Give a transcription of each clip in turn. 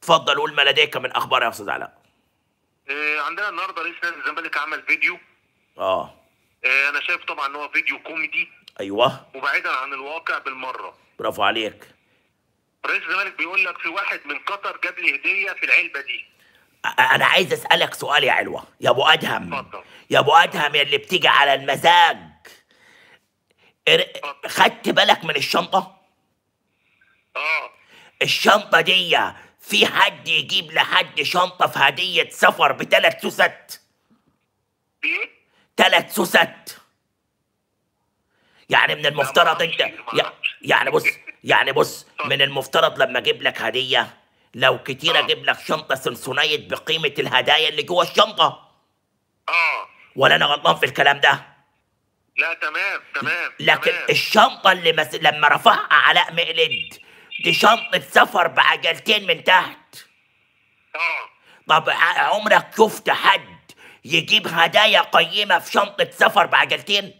اتفضل قول ما لديك من اخبار يا استاذ علاء آه، عندنا النهارده رئيس نادي الزمالك عمل فيديو اه آه، انا شايف طبعا ان هو فيديو كوميدي ايوه وبعيدا عن الواقع بالمره برافو عليك رئيس الزمالك بيقول لك في واحد من قطر جاب لي هديه في العلبه دي أ- انا عايز اسالك سؤال يا علوه يا ابو ادهم اتفضل. يا ابو ادهم يا اللي بتيجي على المزاج ار- اتفضل. خدت بالك من الشنطه اه الشنطه دي في حد يجيب لحد شنطه في هديه سفر بثلاث سوست في ايه؟ ثلاث سوست يعني من المفترض ما انت أعرفش، ما يع- أعرفش. يعني بص يعني بص من المفترض لما اجيب لك هديه لو كتير آه. اجيب لك شنطه سنسونايت بقيمه الهدايا اللي جوه الشنطه اه ولا انا غلطان في الكلام ده لا تمام تمام لكن تمام. الشنطه اللي مس... لما رفعها علاء مقلد دي شنطه سفر بعجلتين من تحت اه طب ع- عمرك شفت حد يجيب هدايا قيمه في شنطه سفر بعجلتين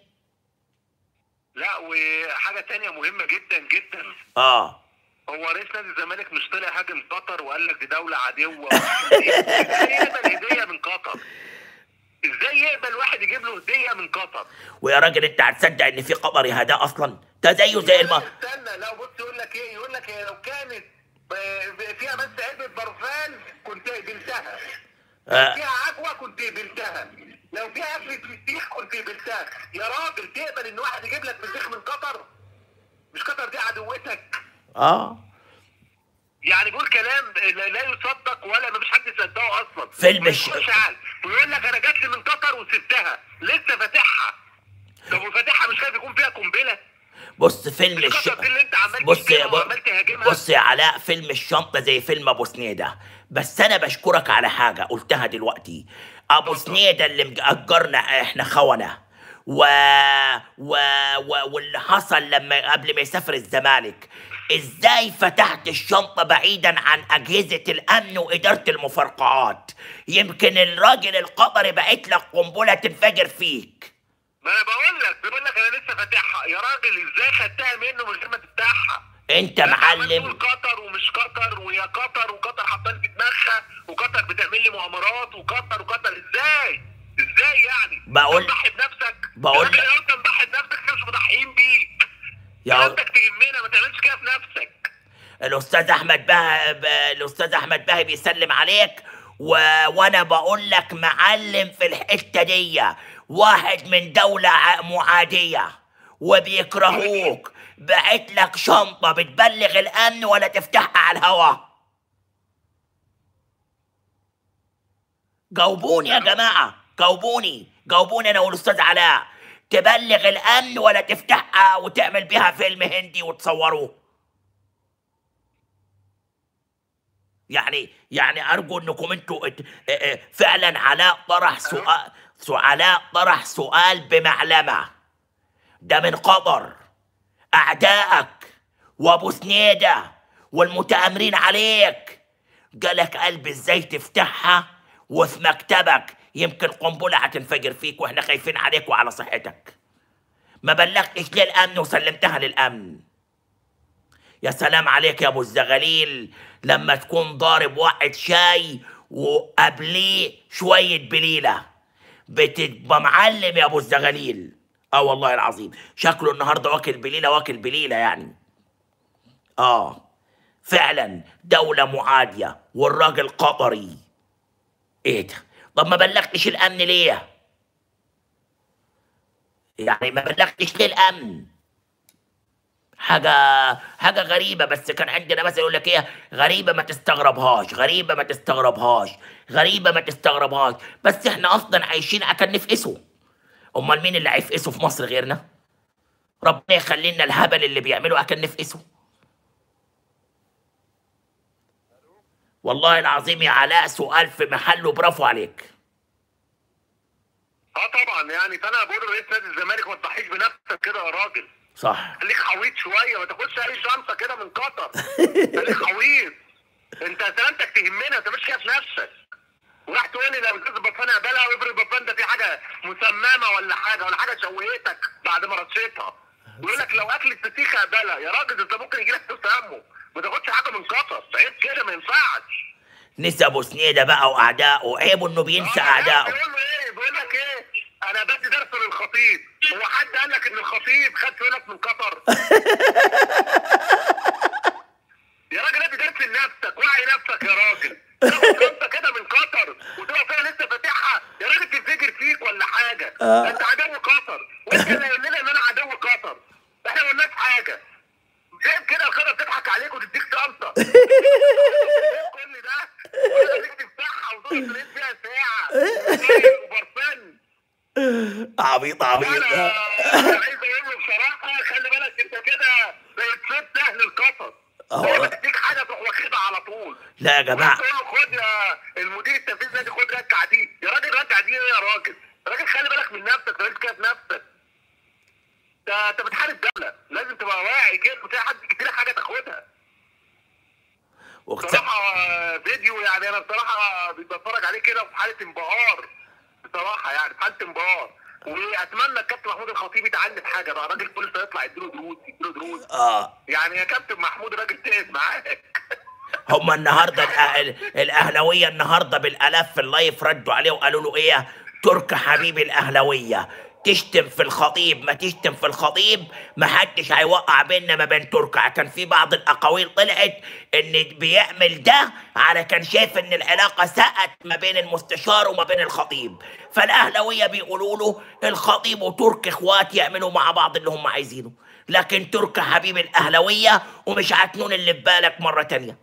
لا وحاجه تانية مهمه جدا جدا اه هو رئيس نادي الزمالك مش طلع هاجم قطر وقال لك دي دوله عدوه ازاي يقبل هديه من قطر؟ ازاي يقبل واحد يجيب له هديه من قطر؟ ويا راجل انت هتصدق ان في قطري هدايا اصلا ده زيه زي الم... استنى لا بص يقول لك ايه يقول لك إيه لو كانت ب- فيها بس علبه برفان كنت قبلتها آه. فيها عجوه كنت قبلتها لو فيها اكل فسيخ كنت قبلتها يا راجل تقبل ان واحد يجيب لك فسيخ من قطر مش قطر دي عدوتك اه يعني بيقول كلام لا لا يصدق ولا ما فيش حد يصدقه اصلا فيلم الش- شعال ويقول لك انا جات لي من قطر وسبتها لسه فاتحها طب وفاتحها مش خايف يكون فيها قنبله بص فيلم مش الش... قطر دي اللي انت عمال بص يا تشتمها ب... وعمال تهاجمها بص يا علاء فيلم الشنطه زي فيلم ابو سنيده بس انا بشكرك على حاجه قلتها دلوقتي ابو سنيده اللي مأجرنا احنا خونه و... و... و... واللي حصل لما قبل ما يسافر الزمالك ازاي فتحت الشنطه بعيدا عن اجهزه الامن واداره المفرقعات يمكن الراجل القطري بعت لك قنبله تنفجر فيك ما انا بقول لك بيقول لك انا لسه فاتحها يا راجل ازاي خدتها منه من غير ما تفتحها انت عمال معلم تقول قطر ومش قطر ويا قطر وقطر حاطاني في دماغها وقطر بتعمل لي مؤامرات وقطر وقطر ازاي؟ ازاي يعني؟ بقول- تضحي بنفسك بقول- يا راجل لو انت مضحي بنفسك احنا مش مضحيين بيك يا انت تهمنا ما تعملش كده في نفسك الاستاذ احمد بهي ب... الاستاذ احمد بهي بيسلم عليك و... وانا بقول لك معلم في الحته دي واحد من دوله ع- معاديه وبيكرهوك بعت لك شنطه بتبلغ الامن ولا تفتحها على الهوا جاوبوني يا جماعه جاوبوني جاوبوني انا والاستاذ علاء تبلغ الامن ولا تفتحها وتعمل بيها فيلم هندي وتصوروه يعني يعني ارجو انكم انتوا ات- اه- اه فعلا علاء طرح سؤال سو- علاء طرح سؤال بمعلمه ده من قطر اعدائك وابو سنيده والمتامرين عليك جالك قلب ازاي تفتحها وفي مكتبك يمكن قنبله هتنفجر فيك واحنا خايفين عليك وعلى صحتك ما بلغتش للامن وسلمتها للامن يا سلام عليك يا ابو الزغاليل لما تكون ضارب واحد شاي وقبليه شويه بليله بتبقى معلم يا ابو الزغاليل اه والله العظيم شكله النهارده واكل بليله واكل بليله يعني اه فعلا دولة معادية والراجل قطري ايه ده طب ما بلغتش الامن ليه يعني ما بلغتش ليه الامن حاجة حاجة غريبة بس كان عندنا مثلا يقول لك ايه غريبة ما تستغربهاش غريبة ما تستغربهاش غريبة ما تستغربهاش بس احنا اصلا عايشين عشان نفقسه امال مين اللي هيفقسه في مصر غيرنا ربنا يخلي لنا الهبل اللي بيعمله عشان نفقسه والله العظيم يا علاء سؤال في محله برافو عليك اه طبعا يعني فانا بقول لرئيس نادي الزمالك ما تضحيش بنفسك كده يا راجل صح خليك حويط شويه ما تاخدش اي شمسه كده من قطر خليك حويط انت سلامتك تهمنا ما تعملش كده في نفسك وراح تقول لي لو ازاز البرفان اقبلها وافرض البرفان ده في حاجه مسممه ولا حاجه ولا حاجه شوهتك بعد ما رشيتها ويقول لك لو اكل الفسيخ اقبلها يا راجل انت ممكن يجي لك تسمم ما تاخدش حاجه من قطر عيب كده ما ينفعش نسى ابو سنيده بقى واعدائه عيب انه بينسى آه، اعدائه بيقول له ايه بيقول لك ايه انا بدي درس للخطيب هو حد قال لك ان الخطيب خد فلوس من قطر يا راجل ادي درس لنفسك وعي نفسك يا راجل تاخد خمسه كده من قطر وتبقى فيها لسه فاتحها يا راجل تنفجر فيك ولا حاجه آه. انت عدو قطر وانت اللي قايل لنا ان انا عدو قطر احنا ما قلناش حاجه شايف كده الخطر بتضحك عليك وتديك شنطه كل ده وتخليك تفتحها وتقعد تلف فيها ساعه وبرفان عبيط عبيط انا أنا عايز اقول له بصراحه خلي بالك انت كده بقيت صوت اهل القطر أهو. لما تديك حاجه تروح واخدها على طول لا يا جماعه تقول له خد يا المدير التنفيذي نادي خد ركع دي يا راجل ركع دي ايه يا راجل يا راجل خلي بالك من نفسك ما كده في نفسك ده انت بتحارب دوله لازم تبقى واعي كده وتلاقي حد كتير حاجه تاخدها واقت- بصراحه آه، فيديو يعني انا بصراحه بتفرج عليه كده في حاله انبهار بصراحه يعني في حاله انبهار واتمنى الكابتن محمود الخطيب يتعلم حاجه بقى راجل كل شويه يطلع يديله دروس يديله دروس اه يعني يا كابتن محمود راجل تقف معاك هم النهارده الأ- ال- الاهلاويه النهارده بالالاف في اللايف ردوا عليه وقالوا له ايه ترك حبيب الاهلاويه تشتم في الخطيب ما تشتم في الخطيب ما حدش هيوقع بيننا ما بين تركع كان في بعض الاقاويل طلعت ان بيعمل ده على كان شايف ان العلاقه ساءت ما بين المستشار وما بين الخطيب فالاهلاويه بيقولوا له الخطيب وترك اخوات يعملوا مع بعض اللي هم عايزينه لكن ترك حبيب الاهلاويه ومش عتنون اللي في بالك مره تانيه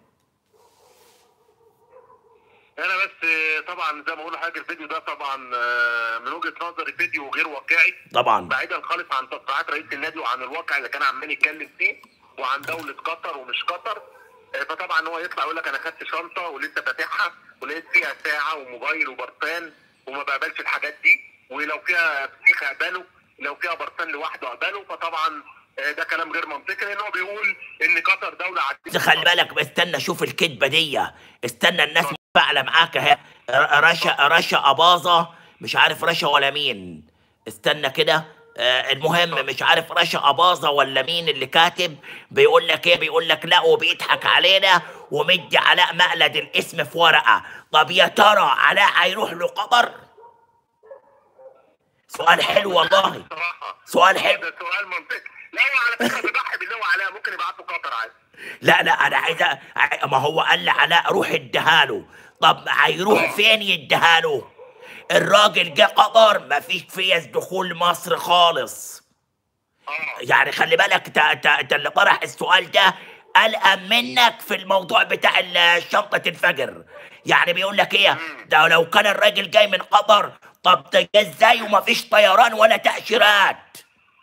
انا بس آه، طبعا زي ما بقول حاجه الفيديو ده طبعا آه، من وجهه نظري فيديو غير واقعي طبعا بعيدا خالص عن تصريحات رئيس النادي وعن الواقع اللي كان عمال يتكلم فيه وعن دوله قطر ومش قطر آه، فطبعا هو يطلع يقول لك انا خدت شنطه ولسه فاتحها ولقيت فيها ساعه وموبايل وبرفان وما بقبلش الحاجات دي ولو فيها فسيخ اقبله لو فيها برفان لوحده اقبله فطبعا آه، ده كلام غير منطقي لان هو بيقول ان قطر دوله عديده خلي بالك استنى شوف الكذبه دي استنى الناس فاعله معاك اهي ر- رشا رشا اباظه مش عارف رشا ولا مين استنى كده آه المهم مش عارف رشا اباظه ولا مين اللي كاتب بيقول لك ايه بيقول لك لا وبيضحك علينا ومدي علاء مقلد الاسم في ورقه طب يا ترى علاء هيروح له قطر سؤال حلو والله بصراحه سؤال حلو ده سؤال منطقي لا هو على فكره بيضحي بالله وعليها ممكن يبعته قطر عادي لا لا انا عايز أ- ع- ما هو قال لي علاء روح اديهاله طب هيروح فين يديهاله الراجل جه قطر ما فيش فيز دخول مصر خالص اه يعني خلي بالك انت انت انت اللي طرح السؤال ده قلقان منك في الموضوع بتاع ال- شنطة الفجر يعني بيقول لك ايه ده لو كان الراجل جاي من قطر طب ده جه ازاي وما فيش طيران ولا تأشيرات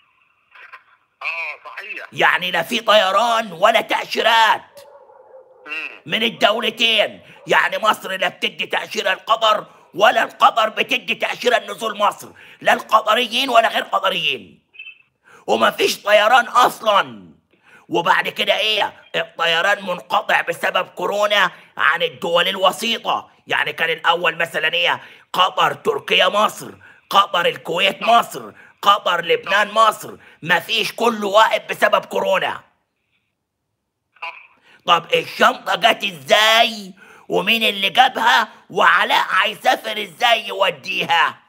اه صحيح يعني لا في طيران ولا تأشيرات مم. من الدولتين يعني مصر لا بتدي تأشيرة لقطر ولا القطر بتدي تأشيرة لنزول مصر لا القطريين ولا غير قطريين وما فيش طيران أصلا وبعد كده ايه الطيران منقطع بسبب كورونا عن الدول الوسيطة يعني كان الأول مثلا ايه قطر تركيا مصر قطر الكويت مصر قطر لبنان مصر ما فيش كله واقف بسبب كورونا صح طب الشنطة جت ازاي ومين اللي جابها وعلاء هيسافر ازاي يوديها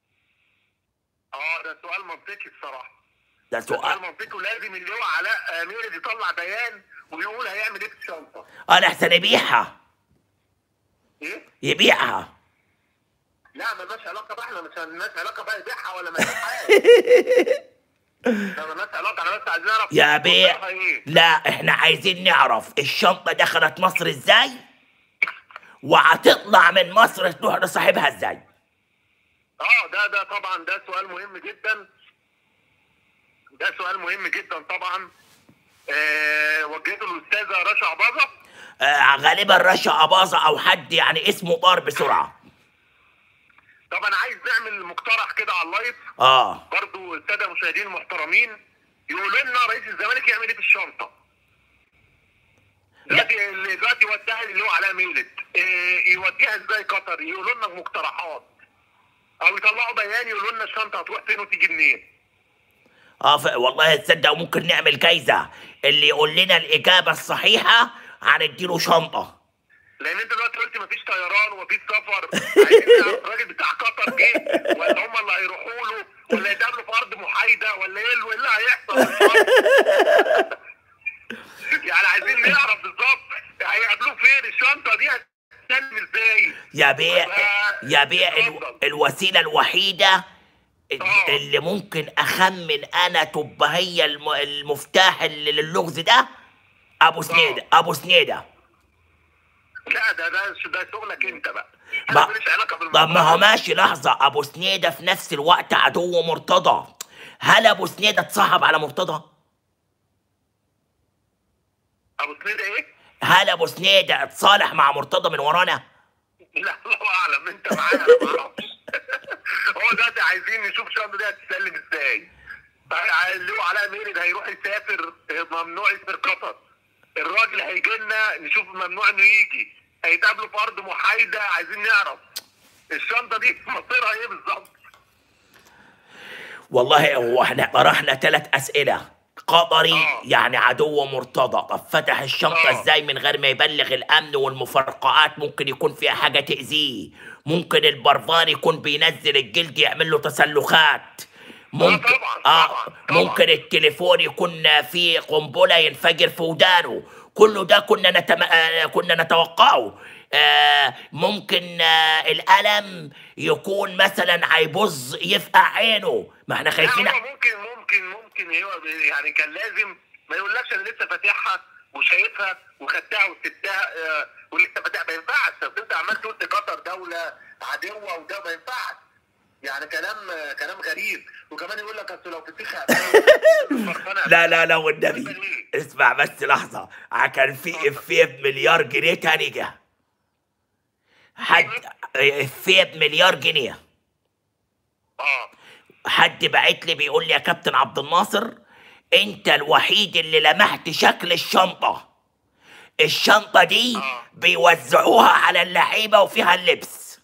اه ده سؤال منطقي بصراحه ده ده سؤال سؤال منطقي ولازم اللي هو علاء ميرد يطلع بيان ويقول هيعمل ايه في الشنطه انا احسن يبيعها ايه؟ يبيعها لا مالناش علاقه بقى احنا مش مالناش علاقه بقى يبيعها ولا ما يبيعهاش لا مالناش علاقه احنا بس عايزين نعرف يا بيع مصدرها ايه لا احنا عايزين نعرف الشنطة دخلت مصر ازاي وهتطلع من مصر تروح لصاحبها ازاي اه ده ده طبعا ده سؤال مهم جدا ده سؤال مهم جدا طبعا آه وجهته الاستاذه رشا عباظه آه غالبا رشا اباظة او حد يعني اسمه طار بسرعة طب انا عايز نعمل مقترح كده على اللايف اه برضو الساده المشاهدين المحترمين يقولوا لنا رئيس الزمالك يعمل ايه في الشنطه دلوقتي اللي دلوقتي وداها اللي هو علاء ميلد إيه يوديها ازاي قطر يقولوا لنا مقترحات او يطلعوا بيان يقولوا لنا الشنطه هتروح فين وتيجي منين اه ف... والله تصدق ممكن نعمل جايزة اللي يقول لنا الإجابة الصحيحة هنديله شنطة لان انت دلوقتي قلت ما مفيش طيران ومفيش سفر عايزين نعرف الراجل بتاع قطر جه ولا هم اللي هيروحوا له ولا يتقابلوا في ارض محايده ولا ايه اللي- إيه اللي هيحصل بالظبط؟ يعني عايزين نعرف بالظبط هيقابلوه فين الشنطه دي هتسلم ازاي يا بيه يا بيه ال- الوسيله الوحيده آه. اللي ممكن اخمن انا تبقى هي الم- المفتاح اللي للغز ده ابو سنيده ابو سنيده لا ده ده ده شغلك انت بقى ما- انا ماليش علاقه بالموضوع طب ما هو ماشي لحظه ابو سنيده في نفس الوقت عدو مرتضى هل ابو سنيده اتصاحب على مرتضى ابو سنيد ايه؟ هل ابو سنيده اتصالح مع مرتضى من ورانا لا الله اعلم انت معايا انا ما اعرفش هو دلوقتي عايزين نشوف الشنطه دي هتتسلم ازاي اللي هو علاء ميرد هيروح يسافر ممنوع يسافر قطر الراجل هيجي لنا نشوف ممنوع انه يجي هيتقابلوا في ارض محايده عايزين نعرف الشنطه دي مصيرها ايه بالظبط والله هو احنا طرحنا ثلاث اسئله قطري آه. يعني عدو مرتضى طب فتح الشنطه آه. ازاي من غير ما يبلغ الامن والمفرقعات ممكن يكون فيها حاجه تاذيه ممكن البرفان يكون بينزل الجلد يعمل له تسلخات ممكن طبعاً، آه طبعاً، طبعاً. ممكن التليفون يكون فيه قنبله ينفجر في ودانه كله ده كنا نتم... آه كنا نتوقعه آه ممكن آه الالم يكون مثلا هيبظ يفقع عينه ما احنا خايفين لا هو ممكن ممكن ممكن هو يعني كان لازم ما يقولكش انا لسه فاتحها وشايفها وخدتها وسبتها آه، ولسه فاتحها ما ينفعش أصل انت عمال تقول دي قطر دوله عدوه وده ما ينفعش يعني كلام آه، كلام غريب وكمان يقول لك اصل لو فسيخ لا لا لا والنبي اسمع بس لحظة كان في افيه بمليار جنيه تاني جه حد افيه بمليار جنيه اه حد بعت لي بيقول لي يا كابتن عبد الناصر انت الوحيد اللي لمحت شكل الشنطة الشنطة دي آه. بيوزعوها على اللعيبة وفيها اللبس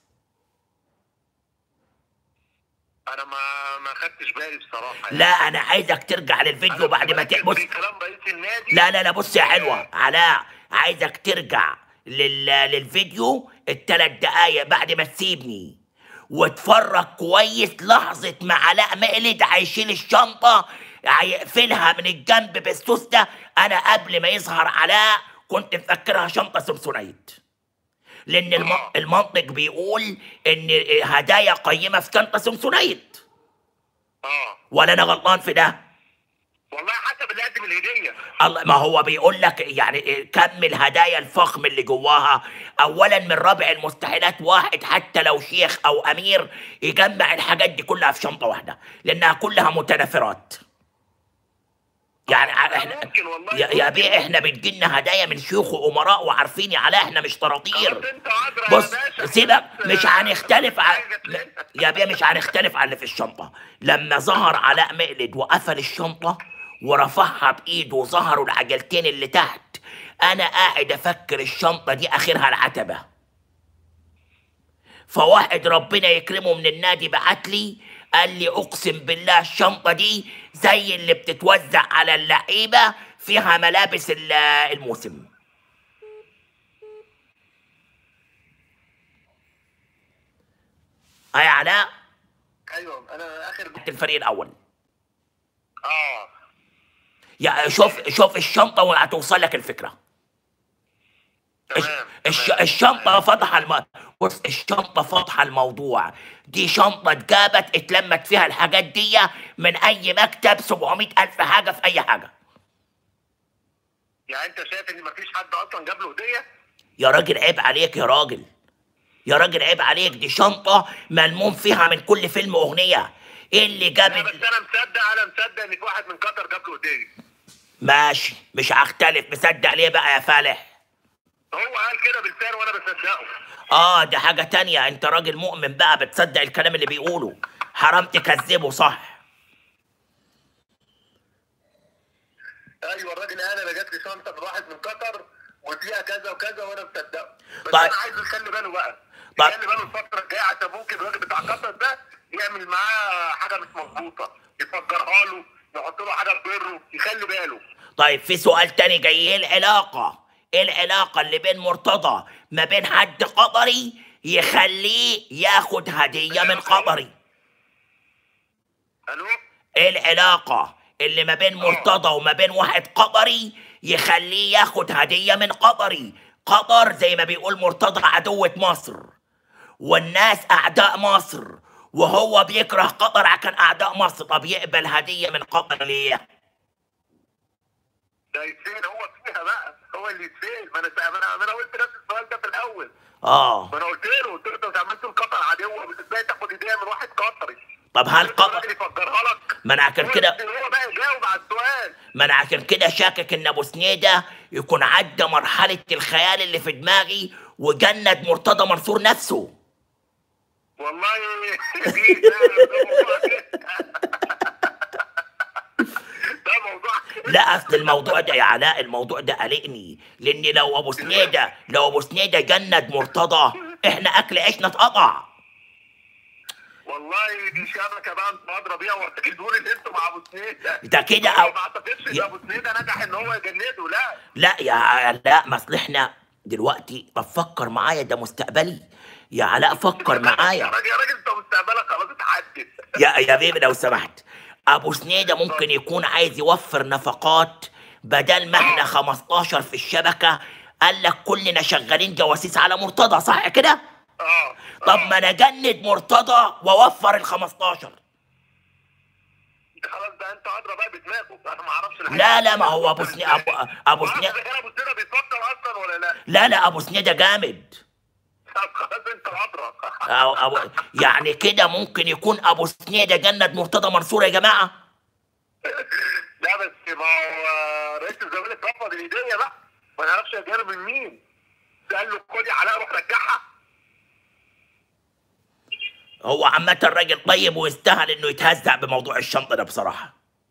انا ما ما خدتش بالي بصراحه يعني. لا انا عايزك ترجع للفيديو أنا بعد ما مركز تبص في كلام رئيس النادي لا لا لا بص يا حلوة علاء عايزك ترجع لل... للفيديو التلات دقايق بعد ما تسيبني واتفرج كويس لحظة ما علاء مقلد هيشيل الشنطة هيقفلها من الجنب بالسوس ده أنا قبل ما يظهر علاء كنت مفكرها شنطة سمسونيت لأن الم... آه. المنطق بيقول إن هدايا قيمة في شنطة سمسونيت اه ولا أنا غلطان في ده؟ والله حسب اللي قدم الهديه الله ما هو بيقول لك يعني كم الهدايا الفخم اللي جواها اولا من رابع المستحيلات واحد حتى لو شيخ او امير يجمع الحاجات دي كلها في شنطه واحده لانها كلها متنافرات يعني احنا ممكن والله يا, يا ممكن. بيه احنا بتجيلنا هدايا من شيوخ وامراء وعارفين يا علاء احنا مش طراطير خلاص انت عذرا يا بص باشا. سيبك بس، مش آه، هنختلف ع... حاجة لا، تلاقيها. يا بيه مش هنختلف على اللي في الشنطة لما ظهر علاء مقلد وقفل الشنطة ورفعها بإيده وظهروا العجلتين اللي تحت أنا قاعد أفكر الشنطة دي آخرها العتبة فواحد ربنا يكرمه من النادي بعت لي قال لي اقسم بالله الشنطه دي زي اللي بتتوزع على اللعيبه فيها ملابس ال- الموسم اي علاء ايوه انا اخر الفريق الاول اه يا شوف شوف الشنطه وهتوصل لك الفكره الش... تمام الش... تمام. الشنطه فاتحه الم... بص الشنطه فاتحه الموضوع دي شنطه اتجابت اتلمت فيها الحاجات دي من اي مكتب 700 الف حاجه في اي حاجه يعني انت شايف ان مفيش حد اصلا جاب له هديه يا راجل عيب عليك يا راجل يا راجل عيب عليك دي شنطه ملموم فيها من كل فيلم اغنيه ايه اللي جاب لا بس انا مصدق انا مصدق ان في واحد من قطر جاب له هديه ماشي مش هختلف مصدق ليه بقى يا فالح هو قال كده بلسانه وانا بصدقه اه دي حاجة تانية انت راجل مؤمن بقى بتصدق الكلام اللي بيقوله حرام تكذبه صح ايوه الراجل قال انا جات لي شنطه من واحد من قطر وفيها كذا وكذا وانا مصدقه بس طيب. انا عايز يخلي باله بقى طيب. يخلي باله الفتره الجايه عشان ممكن الراجل بتاع قطر ده يعمل معاه حاجه مش مظبوطه يفجرها له يحط له حاجه في بره يخلي باله طيب في سؤال تاني جاي ايه العلاقة ايه العلاقة اللي بين مرتضى ما بين حد قطري يخليه ياخد هدية من قطري الو ايه العلاقة اللي ما بين مرتضى وما بين واحد قطري يخليه ياخد هدية من قطري قطر زي ما بيقول مرتضى عدوة مصر والناس أعداء مصر وهو بيكره قطر عشان أعداء مصر طب يقبل هدية من قطر ليه؟ ده يتسال هو فيها بقى هو اللي يتسال ما انا ما انا ما انا قلت نفس السؤال ده في الاول آه ما انا قلت له قلت له انت عملت القطر عدوه ازاي تاخد هديه من واحد قطري طب هل الراجل قطر يفجرها لك ما أنا عشان هو كده هو بقى يجاوب على السؤال ما انا عشان كده شاكك ان ابو سنيده يكون عدى مرحله الخيال اللي في دماغي وجند مرتضى منصور نفسه والله دي ده ده موضوع ده موضوع لا اصل الموضوع ده يا علاء الموضوع ده قلقني لان لو ابو سنيده لو ابو سنيده جند مرتضى احنا اكل عيشنا اتقطع والله دي شبكه بقى انتوا ادرى بيها واعتقدوا ان انتوا مع ابو سنيده ده كده هو أو- ما اعتقدش ان يا- ابو سنيده نجح ان هو يجنده لا لا يا علاء ما اصل احنا دلوقتي طب فكر معايا ده مستقبلي يا علاء فكر يا معايا راجل يا راجل انت مستقبلك خلاص اتحدد يا يا بيبي لو سمحت ابو سنيده ممكن يكون عايز يوفر نفقات بدل ما احنا 15 في الشبكه قال لك كلنا شغالين جواسيس على مرتضى صح كده اه طب ما انا جند مرتضى واوفر ال 15 خلاص ده انت ادرى بقى بدماغه انا ما اعرفش الحاجة. لا لا ما هو ابو سنيده ابو ابو ما اعرفش سنيده اذا كان ابو سنيده بيفكر اصلا ولا لا لا لا ابو سنيده جامد طب خلاص انت ادرى أو أو يعني كده ممكن يكون ابو سنيده جند مرتضى منصور يا جماعه لا بس ما هو رئيس الزمالك رفض الهديه بقى ما نعرفش هديه من مين قال له خد يا علاء روح رجعها هو عامة الراجل طيب ويستاهل انه يتهزأ بموضوع الشنطة ده بصراحة.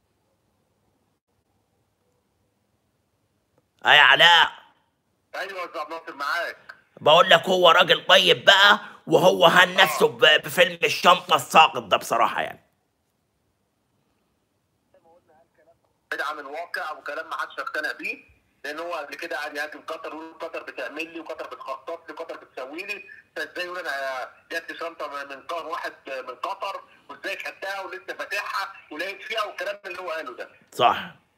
أي علاء ايوه يا استاذ عبد الناصر معاك بقول لك هو راجل طيب بقى وهو هان نفسه ب- بفيلم الشنطة الساقط ده بصراحة يعني. بدعه من واقع وكلام ما حدش يقتنع بيه لان هو قبل كده قاعد يهاجم قطر ويقول قطر بتعمل لي وقطر بتخطط لي وقطر بتسوي لي فازاي يقول انا جبت شنطه من من قطر واحد من قطر وازاي خدتها ولسه فاتحها ولقيت فيها والكلام اللي هو قاله ده صح.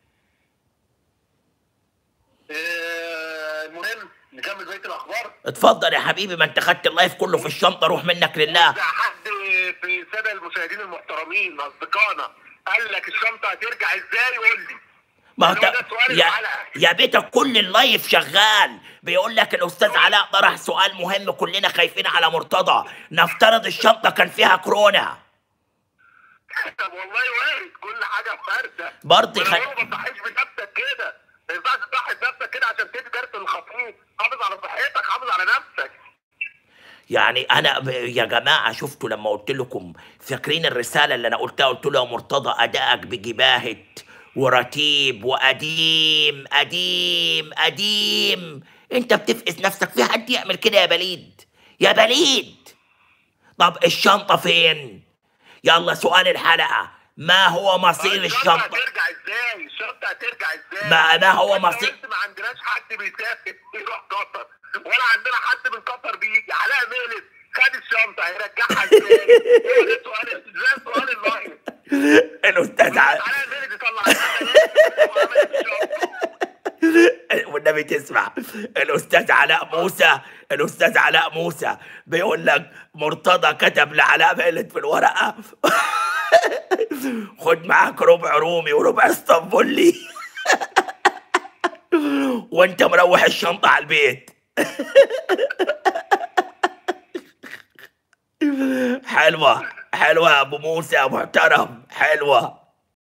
آه، المهم نكمل بقيه الاخبار اتفضل يا حبيبي ما انت خدت اللايف كله في الشنطة روح منك لله. إذا حد في الساده المشاهدين المحترمين اصدقائنا قال لك الشنطه هترجع ازاي قول لي ما هو هو ت- ده سؤال يا الحلقة. يا بيتك كل اللايف شغال بيقول لك الاستاذ علاء طرح سؤال مهم كلنا خايفين على مرتضى نفترض الشنطه كان فيها كورونا طب والله وارد كل حاجه فارده برضه خ... خ- ما تضحيش بنفسك كده ما ينفعش تضحي بنفسك كده عشان تدي درس للخطيب حافظ على صحتك حافظ على نفسك يعني انا ب- يا جماعه شفتوا لما قلت لكم فاكرين الرساله اللي انا قلتها قلت له يا مرتضى ادائك بجباهه ورتيب وقديم قديم قديم انت بتفقس نفسك في حد يعمل كده يا بليد يا بليد طب الشنطه فين يلا سؤال الحلقه ما هو مصير الشنطه هترجع ازاي الشنطه هترجع ازاي ما- ما هو إحنا مصير- بس ما عندناش حد بيسافر يروح قطر ولا عندنا حد من قطر بيجي علاء ميلت خد الشنطه هيرجعها ازاي هو ده سؤال ده سؤال اللايف الاستاذ ع- علاء ميلت يطلع الشنطة وعمل الشنطة. والنبي تسمع الاستاذ علاء موسى الاستاذ علاء موسى بيقول لك مرتضى كتب لعلاء ميلت في الورقه خد معاك ربع رومي وربع اسطنبولي وانت مروح الشنطه على البيت حلوه حلوه يا ابو موسى يا محترم حلوه